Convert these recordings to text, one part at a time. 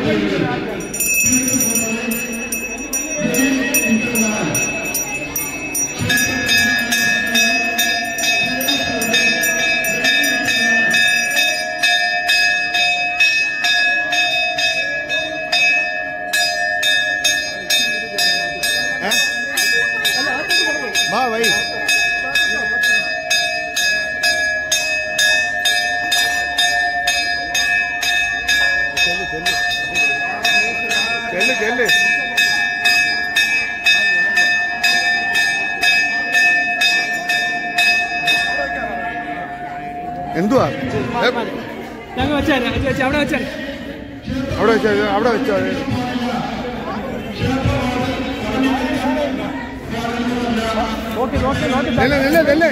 വാ വൈ ചെല്ല് ചെല്ല് എന്തുവാ ഏ, ഞങ്ങൾ വെച്ചാൽ അവിടെ വെച്ചാൽ അവിടെ വെച്ചോ അവിടെ വെച്ചോ നോക്കി നോക്കി നോക്കി നെല്ല് നെല്ല് നെല്ല്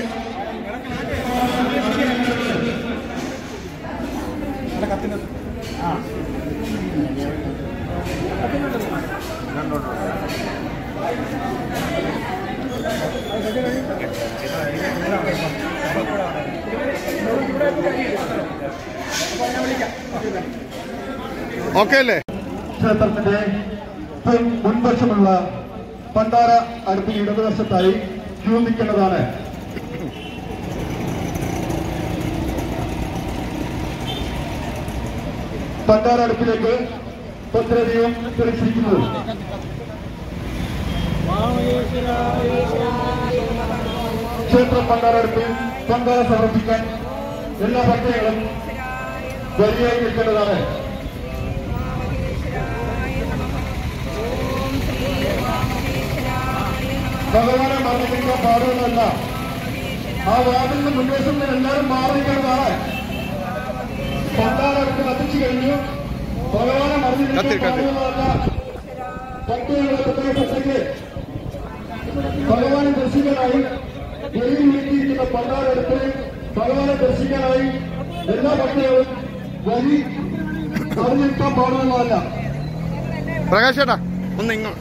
ഓക്കെ അല്ലേ ക്ഷേത്രത്തിന്റെ പിൻ മുൻവശമുള്ള പണ്ടാര അടുപ്പിന് ഇടതുവശത്തായി ക്യൂ നിൽക്കുന്നതാണ് പണ്ടാര അടുപ്പിലേക്ക് പത്രദീപം തെളിച്ചിരിക്കുന്നത് ക്ഷേത്ര പണ്ടാര അടുപ്പിൽ പണ്ടാര സമർപ്പിക്കാൻ എല്ലാ ഭക്തകളും വരിയായി നിൽക്കേണ്ടതാണ് ഭഗവാനെ മറന്നിരിക്കാൻ പാടുന്നതല്ല ആ വാർഡിൽ നിന്ന് മുൻവശം നിന്ന് എല്ലാവരും മാറിയിരിക്കുന്നതാണ് പണ്ടാരടുത്ത് കത്തിച്ചു കഴിഞ്ഞു ഭഗവാനെ മറന്നിരിക്കാൻ കത്തി, കത്തി. പാടുന്നതല്ല ഭക്തരുടെ പ്രത്യേക ശ്രദ്ധയ്ക്ക് ഭഗവാനെ ദർശിക്കാനായി വെളിയിൽ വിളിച്ചിരിക്കുന്ന പണ്ടാരടുത്ത് ഭഗവാനെ ദർശിക്കാനായി എല്ലാ ഭക്തരും വരി മറിഞ്ഞിരിക്കാൻ പാടുന്നതല്ല പ്രകാശ് ചേട്ടാ ഒന്ന് ഇങ്ങോട്ട്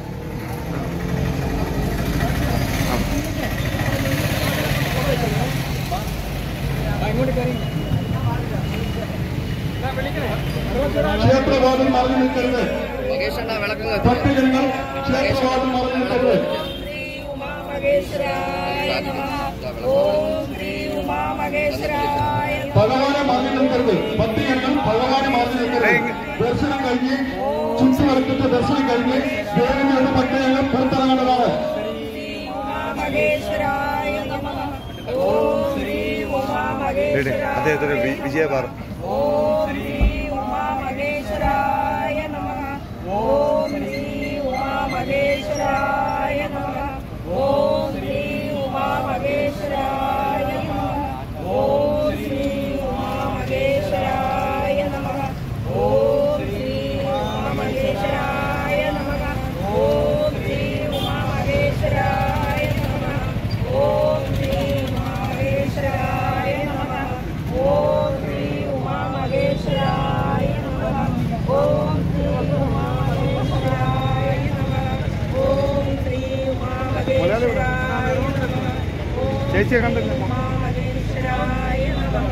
ക്ഷേത്രവാദം മറന്നു നിൽക്കരുത് ഭക്തജനങ്ങൾ ക്ഷേത്രവാദം മറന്നു നിൽക്കരുത് ശ്രീ ഉമാമഹേശ്വരായ നമഃ ഓം ശ്രീ ഉമാമഹേശ്വരായ നമഃ ഭഗവാനെ മറന്നു നിൽക്കരുത് ഭക്തജനങ്ങൾ ഭഗവാനെ മറന്നു നിൽക്കരുത് ദർശനം കഴിഞ്ഞ് ചുറ്റുവിളക്കിട്ട് ദർശനം കഴിഞ്ഞ് ദേവിയുടെ ഭക്തജനങ്ങൾ പുറത്തിറങ്ങേണ്ടതാണ് ഉമാമഹേശ്വരായ നമഃ ഓം ശ്രീ അദ്ദേഹത്തിന്റെ ഉമാമഹേശ്വരായ വി- വിജയപാറ ഓം ശ്രീ ഉമാമഹേശ്വരായ നമഃ ഓം ശ്രീ ഉമാമഹേശ്വരായ നമഃ ഓം ശ്രീ ഉമാമഹേശ്വരായ നമഃ ഓം ശ്രീ ഉമാമഹേശ്വരായ നമഃ ഓം ശ്രീ ഉമാമഹേശ്വരായ നമഃ ഓം ശ്രീ ഉമാമഹേശ്വരായ നമഃ ഓം ശ്രീ ഉമാമഹേശ്വരായ നമഃ ഓം ശ്രീ ഉമാമഹേശ്വരായ നമഃ ഓം ശ്രീ ഉമാമഹേശ്വരായ നമഃ ഓം ശ്രീ ഉമാമഹേശ്വരായ നമഃ ചേച്ചിയെ കണ്ടില്ല ഉമാമഹേശ്വരായ നമഃ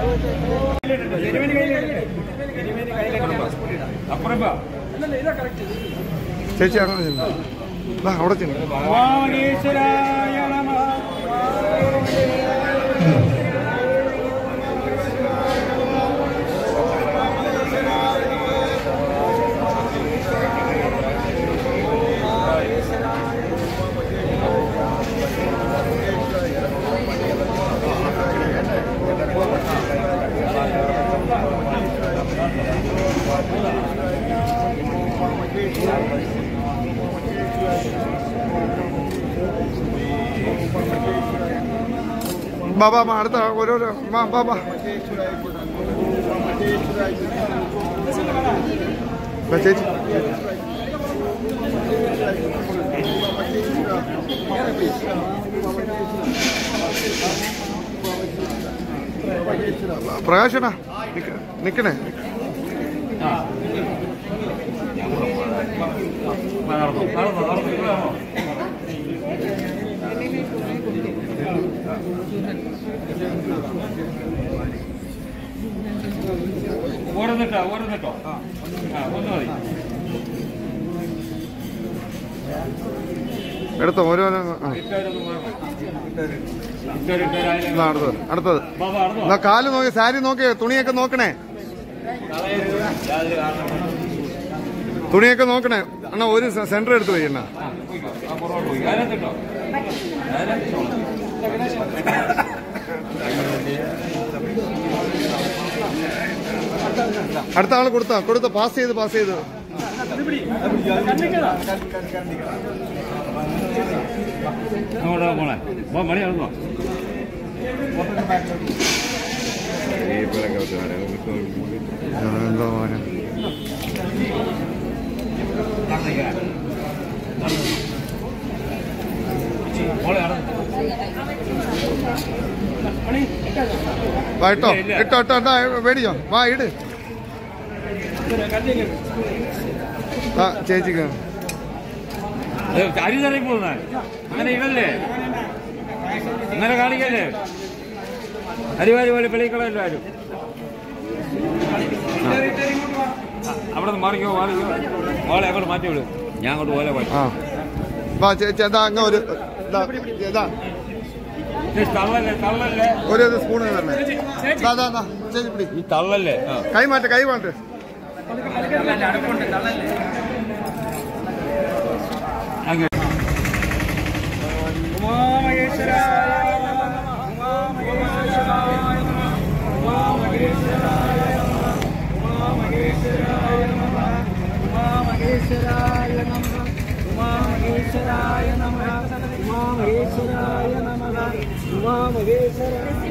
ചേച്ചി അങ്ങനെ ചെന്നു വാ അവിടെ ചെന്നു ഉമാമഹേശ്വരായ നമഃ ബാ ബാ ബാ അടുത്ത ഓരോരോ വാ ബാ ബാ വാ, ചേച്ചി പ്രകാശനാ നിക്ക- നിക്കണേ ഓരോന്നിട്ടോ ഓരോന്നിട്ടോ ആ ഒന്ന് മതി എടുത്തോ ഓരോരോ ആ. എന്നാ അടുത്തത് അടുത്തത് എന്നാ കാല് നോക്കി സാരി നോക്കി തുണിയൊക്കെ നോക്കണേ തുണിയൊക്കെ നോക്കണേ അണ്ണാ ഒരു സെന്റർ എടുത്ത് പോയി എന്നാ അടുത്ത ആള് കൊടുത്താ കൊടുത്ത പാസ് ചെയ്ത് പാസ് ചെയ്ത് മോളെ മണി നടന്നോ ആ, എന്താ മോനെ മോളെ നടന്നു വാ ഇട്ടോ ഇട്ടോ ഇട്ടോ ഇട്ടോ മേടിച്ചോ വാ ഇട് ആ ചേച്ചിക്ക് അരി തറയി പോകുന്ന അങ്ങനെ ഇടല്ലേ അങ്ങനെ കാണിക്കല്ലേ അരിവാരി പോലെ പിള്ളിക്കളല്ലോ ആരും അവിടെ നിന്ന് മാറിക്കോ മാറിക്കോ മോളെ അങ്ങോട്ട് മാറ്റി വിടും ഞാൻ അങ്ങോട്ട് പോലെ പോയി ആ വാ ചേച്ചി എന്താ അങ്ങ് ഒരു ഇതാ, ഇതാ തള്ളല്ലേ തള്ളല്ലേ ഒരു ഒരു സ്പൂൺ തരണേ ദാ, ദാ, ദാ, ചേച്ചി പിടി ഈ തള്ളല്ലേ ആ കൈ മാറ്റ് കൈ മാറ്റ് അങ്ങ് ഉമാമഹേശ്വരായ നമഃ ഉമാമഹേശ്വരായ നമഃ ഉമാമഹേശ്വരായ നമഃ ഉമാമഹേശ്വരായ നമഃ ഉമാമഹേശ്വരായ നമഃ ഉമാമഹേശ്വരായ നമഃ ഉമാമഹേശ്വരായ നമഃ ഉമാമഹേശ്വരായ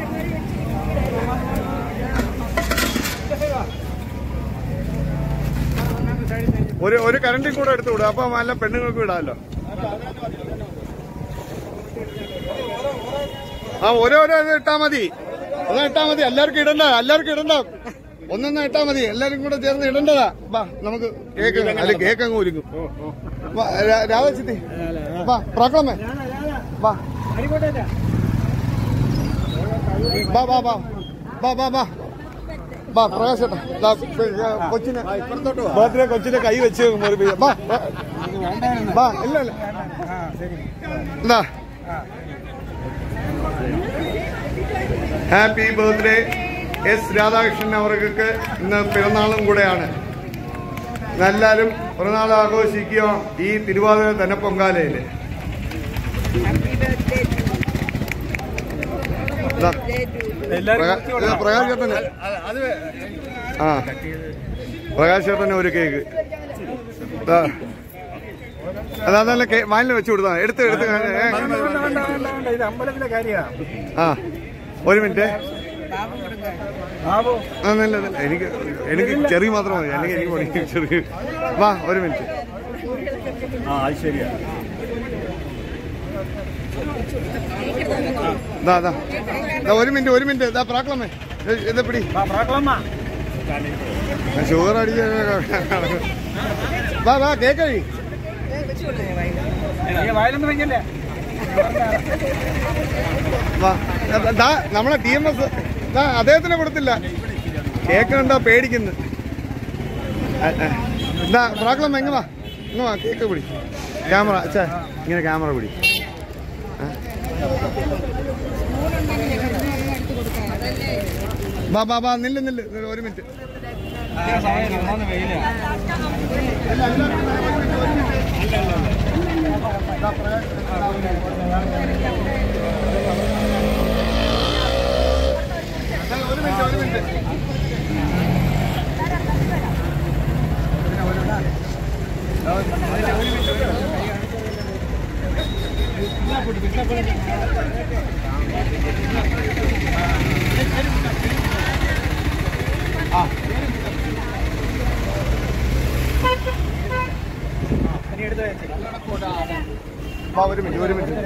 ഒരു ഒരു കരണ്ടിൽ കൂടെ എടുത്തു വിടും അപ്പൊ നല്ല പെണ്ണുങ്ങൾക്ക് വിടാമല്ലോ ആ ഓരോരോ ഇത് ഇട്ടാ മതി ഒന്ന് ഇട്ടാ മതി എല്ലാവർക്കും ഇടണ്ട എല്ലാവർക്കും ഇടണ്ട ഒന്നൊന്നും ഇട്ടാ മതി എല്ലാരും കൂടെ ചേർന്ന് ഇടണ്ടതാ വാ നമുക്ക് കേക്ക് അല്ലെ കേക്ക് അങ്ങ് ഒരുക്കും വാ, രാ- രാധാചിത്തി വാ പ്രാക്കളമേ വാ വാ വാ വാ വാ വാ വാ വാ പ്രകാശേട്ടാ ദാ, പി- കൊച്ചിനെ ബർത്ത്ഡേ കൊച്ചിനെ കൈ വെച്ച് മുറിപ്പിക്കാം വാ വാ. വാ ഇല്ല ഇല്ല എന്താ ഹാപ്പി ബർത്ത്ഡേ എസ് രാധാകൃഷ്ണൻ അവർക്ക് ഇന്ന് പിറന്നാളും കൂടെയാണ് എല്ലാവരും പിറന്നാൾ ആഘോഷിക്കുക ഈ തിരുവാതിര തന്നെ പൊങ്കാലയില് ഇതാ, പ്രകാ- ഇത് പ്രകാശ് ചേട്ടന് ആ പ്രകാശ് ചേട്ടന് ഒരു കേക്ക് ഇതാ. അതാ നല്ല വാനിൽ വെച്ച് കൊടുത്താ എടുത്ത് എടുത്ത് ഏ, ഇത് അമ്പലത്തിലെ കാര്യമാണ് ആ ഒരു മിനിറ്റ് ആ നല്ല നല്ല. എനിക്ക് എനിക്ക് ചെറിയ മാത്രം മതി അല്ലെങ്കിൽ എനിക്ക് പണി ചെറിയ വാ ഒരു മിനിറ്റ് ആ അത് ശരിയാ ദാ ദാ ദാ, ഒരു മിനിറ്റ് ഒരു മിനിറ്റ് ഇതാ പ്രാക്കളമേ ഇത് ഇത് പിടി ഷുഗർ അടിച്ച വാ വാ കേക്ക് കഴി വയലൊന്നും വെക്കല്ലേ വാ ദാ നമ്മളെ ടി എം എസ് അദ്ദേഹത്തിന് കൊടുത്തില്ല കേക്ക് കണ്ടാ പേടിക്കുന്നു ഇതാ പ്രാക്കളമ്മ എങ്ങ വാ ഇങ്ങ് വാ കേക്ക് പിടി ക്യാമറ അച്ഛാ ഇങ്ങനെ ക്യാമറ പിടി ആ. വാ വാ വാ നില്ല് നില്ല് നില്ല്, ഒരു മിനിറ്റ് ഒരു മിനിറ്റ് ഒരു മിനിറ്റ് വാ ഒരു മിനിറ്റ് ഒരു മിനിറ്റ്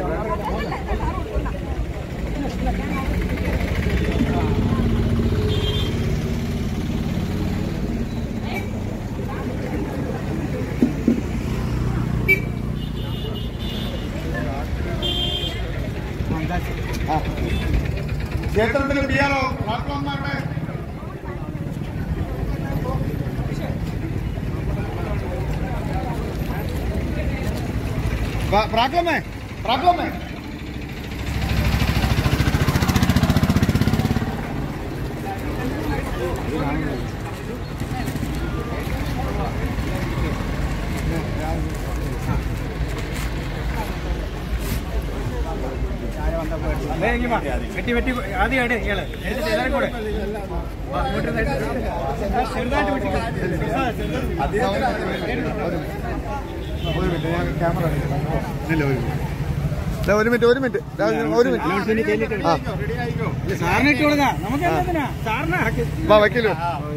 ആ. ക്ഷേത്രത്തിന് പിയാനോ പ്രാർത്ഥന അവിടെ Pra- Proclame, proclame. അതേ എങ്കിൽ വാ. വെട്ടി വെട്ടി ആദ്യം ഇട് ഇയാള് എന്നിട്ട് എല്ലാവരും കൂടെ വാ, ഇങ്ങോട്ട് ഒന്ന് എടുത്ത്. ചെറുതായിട്ട് വെട്ടി ഇല്ല, ഒരു മിനിറ്റ്. ദാ, ഒരു മിനിറ്റ് ഒരു മിനിറ്റ് ദാ, ഒരു മിനിറ്റ് ആ സാറിന് ഇട്ട് കൊടുക്കാം നമുക്ക് എന്തിനാ സാറിന് ആക്കി വാ വയ്ക്കല്ലോ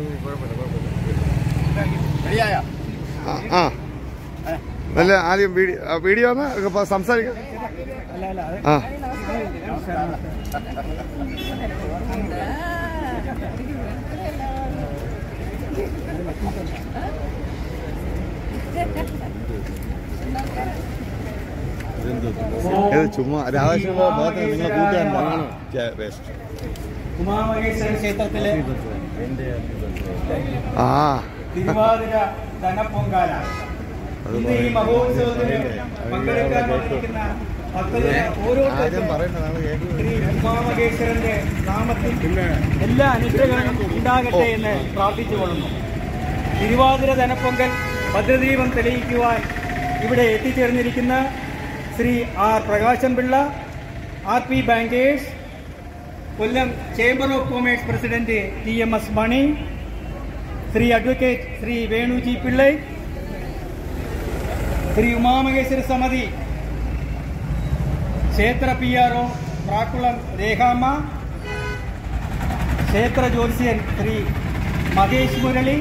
ആ, ആ നല്ല ആദ്യം വീഡിയോ ആ, വീഡിയോ ഒന്ന് ഇപ്പൊ സംസാരിക്കാം അല്ല അല്ല അത് ആ ഇത് ചുമ്മാ രാധാകൃഷ്ണന്റെ ഭാഗത്ത് നിങ്ങളെ കൂട്ടുകാരൻ വേസ്റ്റ് ഉമാമഹേശ്വര ക്ഷേത്രത്തിലെ ആ തിരുവാതിര ധനപ്പൊങ്കാല ഇന്ന് ഈ മഹോത്സവത്തിന് പങ്കെടുക്കാൻ വന്നിരിക്കുന്ന ഭക്തജന ആദ്യം ഓരോരുത്തർക്കും പറയേണ്ടതാണ് കേട്ടത് ശ്രീ ഉമാമഹേശ്വരന്റെ നാമത്തിൽ എല്ലാ അനുഗ്രഹങ്ങളും ഉണ്ടാകട്ടെ എന്ന് പ്രാർത്ഥിച്ചുകൊള്ളുന്നു തിരുവാതിര ധനപ്പൊങ്കൽ ഭദ്രദീപം തെളിയിക്കുവാൻ ഇവിടെ എത്തിച്ചേർന്നിരിക്കുന്ന Shri R Prakashan Pillai R P bankers Kollam chamber of commerce president T M S Mani Shri advocate Shri Venu G Pillai Shri Umamaheswara സമിതി ക്ഷേത്ര P R O Prakkulam Rekhamma ക്ഷേത്ര ജ്യോത്സ്യൻ ശ്രീ മഹേഷ് മുരളി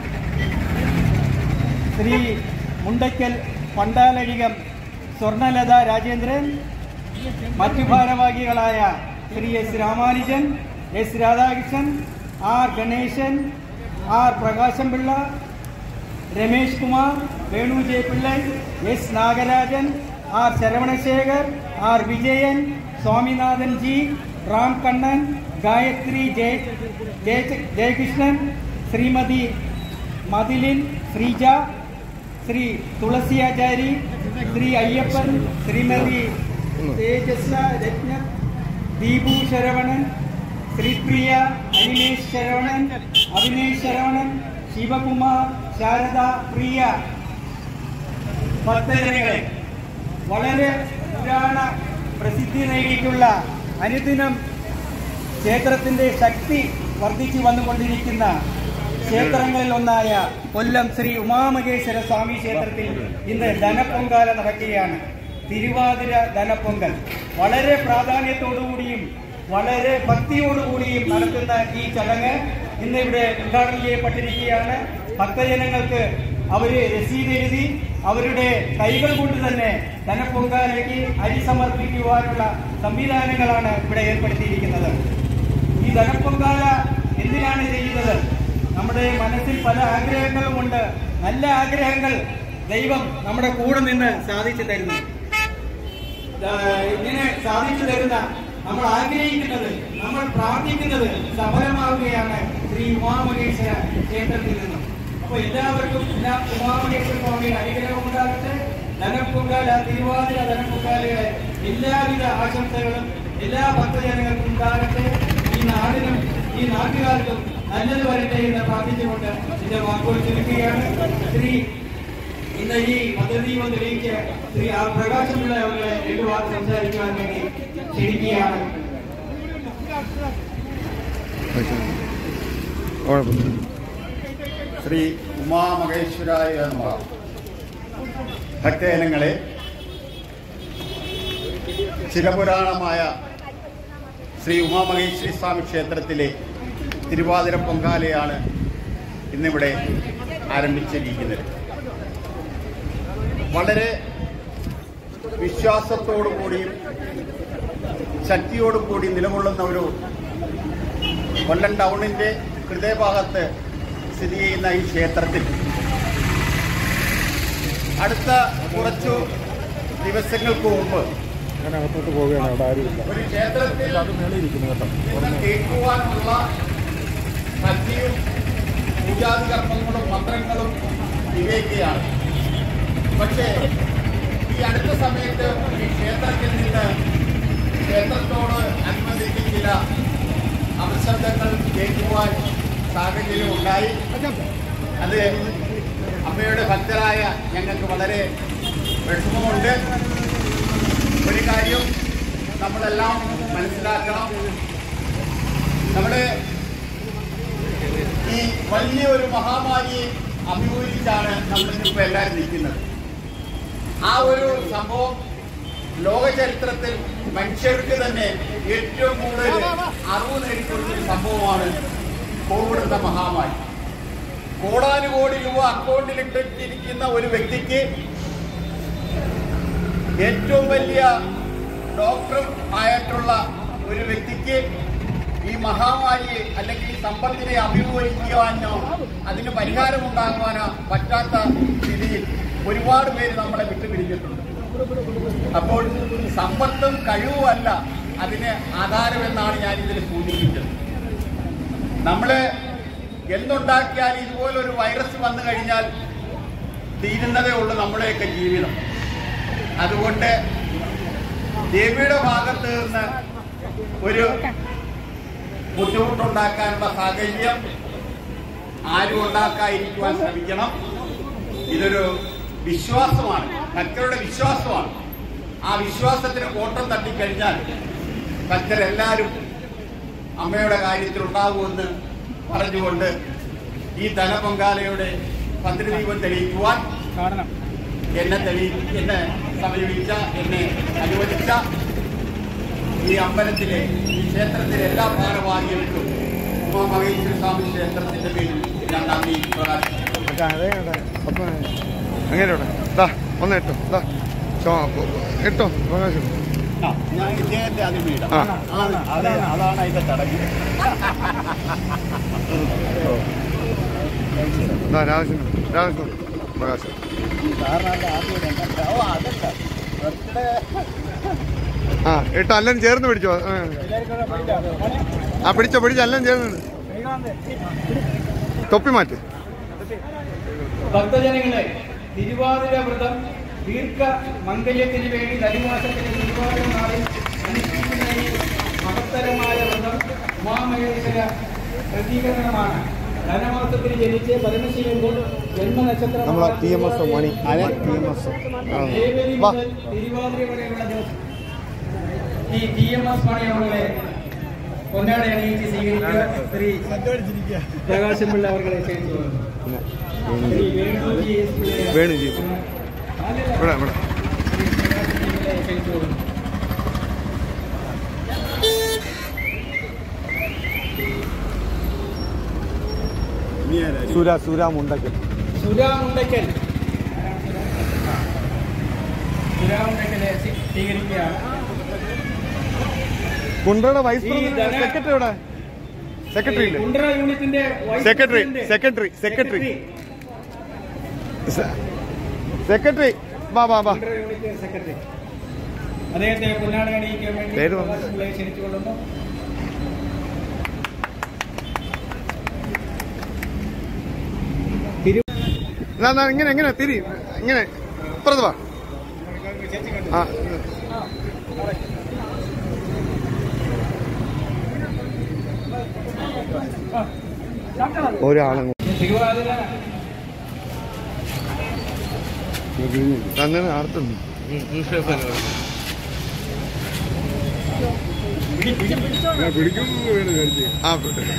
ശ്രീ മുണ്ടയ്ക്കൽ പണ്ടാലഴികം സ്വർണലത രാജേന്ദ്രൻ മറ്റു ഭാരവാഹികളായ Shri S Ramanujan S Radhakrishnan R Ganesan R Prakasam Pillai Ramesh Kumar Venu J Pillai S Nagarajan R Saravanasekhar R Vijayan Swaminathan G Ram Kannan Gayathri Jaya Jaya- Jayakrishnan Shrimati മതിലിൻ ശ്രീജ ശ്രീ തുളസിയാചാരി ശ്രീ അയ്യപ്പൻ ശ്രീമതി തേജസ്വ രത്ന ദീപു ശരവണൻ ശ്രീപ്രിയ അനിമേഷ് ശരവണൻ അഭിനേഷ് ശരവണൻ ശിവകുമാർ ശാരദ പ്രിയ ഭക്തജനങ്ങളെ വളരെ പുരാണ പ്രസിദ്ധി നേടിയിട്ടുള്ള അനുദിനം ക്ഷേത്രത്തിന്റെ ശക്തി വർദ്ധിച്ചു വന്നുകൊണ്ടിരിക്കുന്ന ക്ഷേത്രങ്ങളിൽ ഒന്നായ കൊല്ലം ശ്രീ ഉമാമഹേശ്വര സ്വാമി ക്ഷേത്രത്തിൽ ഇന്ന് ധനപ്പൊങ്കാല നടക്കുകയാണ് തിരുവാതിര ധനപ്പൊങ്കൽ വളരെ പ്രാധാന്യത്തോടുകൂടിയും വളരെ ഭക്തിയോടുകൂടിയും നടത്തുന്ന ഈ ചടങ്ങ് ഇന്ന് ഇവിടെ ഉദ്ഘാടനം ചെയ്യപ്പെട്ടിരിക്കുകയാണ് ഭക്തജനങ്ങൾക്ക് അവര് രസീത് എഴുതി അവരുടെ കൈകൾ കൊണ്ട് തന്നെ ധനപ്പൊങ്കാലയ്ക്ക് അരി സമർപ്പിക്കുവാനുള്ള സംവിധാനങ്ങളാണ് ഇവിടെ ഏർപ്പെടുത്തിയിരിക്കുന്നത് ഈ ധനപ്പൊങ്കാല എന്തിനാണ് ചെയ്യുന്നത് നമ്മുടെ മനസ്സിൽ പല ആഗ്രഹങ്ങളുമുണ്ട് നല്ല ആഗ്രഹങ്ങൾ ദൈവം നമ്മുടെ കൂടെ നിന്ന് സാധിച്ചു തരുന്നു ആ, ഇങ്ങനെ സാധിച്ചു തരുന്ന നമ്മൾ ആഗ്രഹിക്കുന്നത് നമ്മൾ പ്രാർത്ഥിക്കുന്നത് സഫലമാവുകയാണ് ശ്രീ ഉമാമഹേശ്വര ക്ഷേത്രത്തിൽ നിന്നും അപ്പൊ എല്ലാവർക്കും എല്ലാ ഉമാമഹേശ്വര സ്വാമിയുടെ അനുഗ്രഹം ഉണ്ടാകട്ടെ ധനപ്പൊങ്കാല തിരുവാതിര ധനപ്പൊങ്കാലയുടെ എല്ലാവിധ ആശംസകളും എല്ലാ ഭക്തജനങ്ങൾക്കും ഉണ്ടാകട്ടെ ഈ നാടിനും ഈ നാട്ടുകാർക്കും നല്ലത് വരട്ടെ എന്ന് പ്രാർത്ഥിച്ചുകൊണ്ട് എന്റെ വാക്കുകൾ ചുരുക്കുകയാണ് ശ്രീ ഇന്ന് ഈ പദ്ധതിയും തെളിയിച്ച് ശ്രീ ആർ പ്രകാശമുള്ള അവരെ രണ്ടു വാക്ക് സംസാരിക്കുവാൻ വേണ്ടി ക്ഷണിക്കുകയാണ് കുഴപ്പമില്ല ശ്രീ ഉമാമഹേശ്വരായ നമഃ ഭക്തജനങ്ങളെ ചിരപുരാണമായ ശ്രീ ഉമാമഹേശ്വരി സ്വാമി ക്ഷേത്രത്തിലെ തിരുവാതിര പൊങ്കാലയാണ് ഇന്നിവിടെ ആരംഭിച്ചിരിക്കുന്നത് വളരെ വിശ്വാസത്തോടു കൂടിയും ശക്തിയോടും കൂടി നിലകൊള്ളുന്ന ഒരു കൊല്ലം ടൗണിന്റെ ഹൃദയഭാഗത്ത് സ്ഥിതി ചെയ്യുന്ന ഈ ക്ഷേത്രത്തിൽ അടുത്ത കുറച്ചു ദിവസങ്ങൾക്ക് മുമ്പ് ഒരു ക്ഷേത്രത്തിൽ നിന്ന് കേൾക്കുവാനുള്ള ഭക്തിയും പൂജാതി കർമ്മങ്ങളും മന്ത്രങ്ങളും വിവേകിയാണ് പക്ഷേ ഈ ഈ അടുത്ത സമയത്ത് ഈ ക്ഷേത്രത്തിൽ നിന്ന് ക്ഷേത്രത്തോട് അനുബന്ധിച്ച് ചില അപശബ്ദങ്ങൾ കേൾക്കുവാൻ സാഹചര്യം ഉണ്ടായി അത് അമ്മയുടെ ഭക്തരായ ഞങ്ങൾക്ക് വളരെ വിഷമമുണ്ട് ഒരു കാര്യം നമ്മളെല്ലാം മനസ്സിലാക്കണം നമ്മുടെ ഈ വലിയൊരു മഹാമാരിയെ അഭിമുഖീകരിച്ചാണ് നമ്മളിപ്പോൾ എല്ലാവരും നിൽക്കുന്നത് ആ ഒരു സംഭവം ലോക ചരിത്രത്തിൽ മനുഷ്യർക്ക് തന്നെ ഏറ്റവും കൂടുതൽ അറിവ് നേടിക്കൊടുത്തൊരു സംഭവമാണ് കോവിഡ് എന്ന മഹാമാരി കോടാനുകോടി രൂപ അക്കൗണ്ടിൽ ഇട്ടിരിക്കുന്ന ഒരു വ്യക്തിക്ക് ഏറ്റവും വലിയ ഡോക്ടർ ആയിട്ടുള്ള ഒരു വ്യക്തിക്ക് ഈ മഹാമാരിയെ അല്ലെങ്കിൽ ഈ സമ്പത്തിനെ അഭിമുഖീകരിക്കുവാനോ അതിന് പരിഹാരമുണ്ടാകുവാനോ പറ്റാത്ത സ്ഥിതിയിൽ ഒരുപാട് പേര് നമ്മളെ വിട്ടുപിരിഞ്ഞിട്ടുണ്ട് അപ്പോൾ സമ്പത്തും കഴിവുമല്ല അതിന് ആധാരമെന്നാണ് ഞാൻ ഇതിൽ സൂചിപ്പിച്ചത് നമ്മള് എന്തുണ്ടാക്കിയാൽ ഇതുപോലൊരു വൈറസ് വന്നു കഴിഞ്ഞാൽ തീരുന്നതേ ഉള്ളൂ നമ്മുടെയൊക്കെ ജീവിതം അതുകൊണ്ട് ദേവിയുടെ ഭാഗത്ത് നിന്ന് ഒരു ബുദ്ധിമുട്ടുണ്ടാക്കാനുള്ള സാഹചര്യം ആരും ഉണ്ടാക്കാതിരിക്കുവാൻ ശ്രമിക്കണം ഇതൊരു വിശ്വാസമാണ് ഭക്തരുടെ വിശ്വാസമാണ് ആ വിശ്വാസത്തിന് കോട്ടം തട്ടിക്കഴിഞ്ഞാൽ ഭക്തരെല്ലാവരും അമ്മയുടെ കാര്യത്തിൽ ഉണ്ടാകുമെന്ന് പറഞ്ഞുകൊണ്ട് ഈ ധനപങ്കാലയുടെ ഭദ്രദീപം തെളിയിക്കുവാൻ കാണണം എന്നെ തെളി എന്നെ സമീപിച്ച എന്നെ അനുവദിച്ച ഈ അമ്പലത്തിലെ ഈ ക്ഷേത്രത്തിലെ എല്ലാ ഭാരവാഹികൾക്കും ഉമാമഹേശ്വര സ്വാമി ക്ഷേത്രത്തിന്റെ പേരിൽ ഞാൻ നന്ദി പ്രകാശിക്കുന്നു അങ്ങനെ ദാ ഒന്ന് ഇട്ടോ ദാ ചോ- ഇട്ടോ പ്രകാശം ആ, ഞാൻ ഇദ്ദേഹത്തെ അതിൽ വീടാം ആ. അതെ അതാണ് അതിന്റെ ചടങ്ങ് ദാ രാജകൃഷ്ണൻ രാജകൃഷ്ണൻ പ്രകാശം ഓ അതല്ല ബർത്ത്ഡേ ആ ഇട്ടോ എല്ലാം ചേർന്ന് പിടിച്ചോ ആ. ആ പിടിച്ചോ പിടിച്ചോ എല്ലാം ചേർന്ന് തൊപ്പി മാറ്റ് ഭക്തജനങ്ങളെ തിരുവാതിര വ്രതം ദീർഘ മംഗല്യത്തിന് വേണ്ടി ധനുമാസത്തിലെ തിരുവാതിര നാളിൽ അനുഷ്ഠിക്കുന്ന ഈ മഹത്തരമായ വ്രതം ഉമാമഹേശ്വര പ്രതീകരണമാണ് ധനമാസത്തിൽ ജനിച്ച് പരമശിവന്റെ ജന്മനക്ഷത്രം നമ്മളെ T M S Mani T M S ദേവരി വാ മുതൽ തിരുവാതിര വരെയുള്ള ദിവസം ഈ ടി എം എസ് മണിയവളെ പൊന്നാട അണിയിച്ച് സ്വീകരിക്കുക ശ്രീ പ്രകാശം പിള്ള അവരെ ക്ഷണിച്ചു കൊള്ളുന്നു. ശ്രീ വേണുജി എസ് പിള്ളയെ വേണുജി. അല്ലല്ല, ഇവിടെ ഇവിടെ ശ്രീ പ്രകാശം പിള്ളയെ ക്ഷണിച്ചു കൊള്ളുന്നു. സുര സുര മുണ്ടക്കൽ സുരാമുണ്ടക്കൽ സുരാമുണ്ടക്കലെ സ്വീ- സ്വീകരിക്കുകയാണ് കുണ്ടറയുടെ വൈസ് ഈ പ്രസിഡന്റ് ധന- സെക്രട്ടറി ഇവിടെ സെക്രട്ടറി ഇല്ലേ കുണ്ടറ യൂണിറ്റിന്റെ vice secretary, president. Secretary, secretary. Secretary. Secretary വാ വാ വാ കുണ്ടറ യൂണിറ്റ് സെക്രട്ടറി അദ്ദേഹത്തെ പൊന്നാട അണിയിക്കാൻ വേണ്ടി പേര് പറഞ്ഞോ. പ്രകാശ് പിള്ളയെ ക്ഷണിച്ചുകൊള്ളുന്നു തിരു എന്നാ, എന്നാ, ഇങ്ങനെ എങ്ങനെ തിരി ഇങ്ങനെ ഇപ്പുറത്ത് വാ ആ ഒരാളും തിരുവാതിര തന്നെ നടത്തുന്നു ആ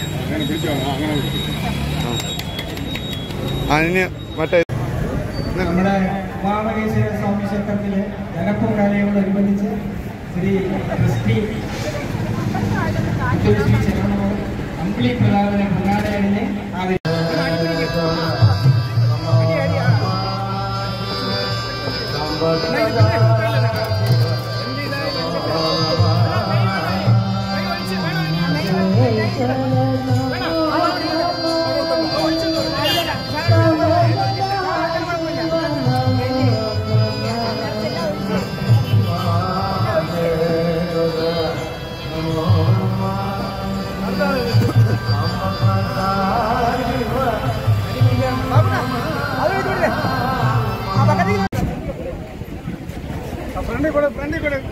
ആ. അതിന് മറ്റേ നമ്മുടെ ഉമാമഹേശ്വര സ്വാമി ക്ഷേത്രത്തിലെ ധനപ്പൊങ്കാലയോടനുബന്ധിച്ച് ശ്രീ ക്രിസ്റ്റി ശ്രീ ചെറുമോൾ അമ്പിളി പ്രതാപനെ പൊന്നാടയണിനെ ആദരിച്ചു ും ഫ്രണ്ടിൽ കൂടെ ഫ്രണ്ടിൽ കൂടെ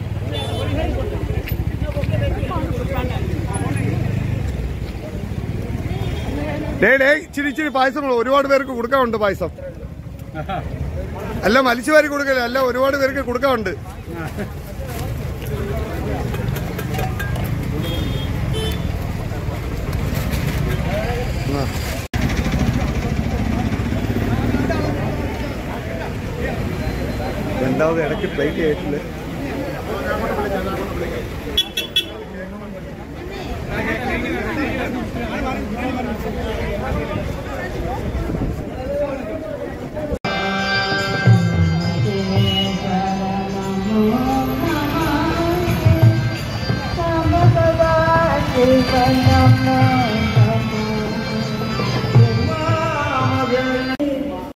ഡേ ഡേ ഇച്ചിരി ഇച്ചിരി പായസം കൂടെ ഒരുപാട് പേർക്ക് കൊടുക്കാനുണ്ട് പായസം അല്ല മലിച്ചുവാരി കൊടുക്കല അല്ല ഒരുപാട് പേർക്ക് കൊടുക്കാനുണ്ട് ആ. രണ്ടാമത് ഇടയ്ക്ക് പ്ലേറ്റ് ആയിട്ടില്ല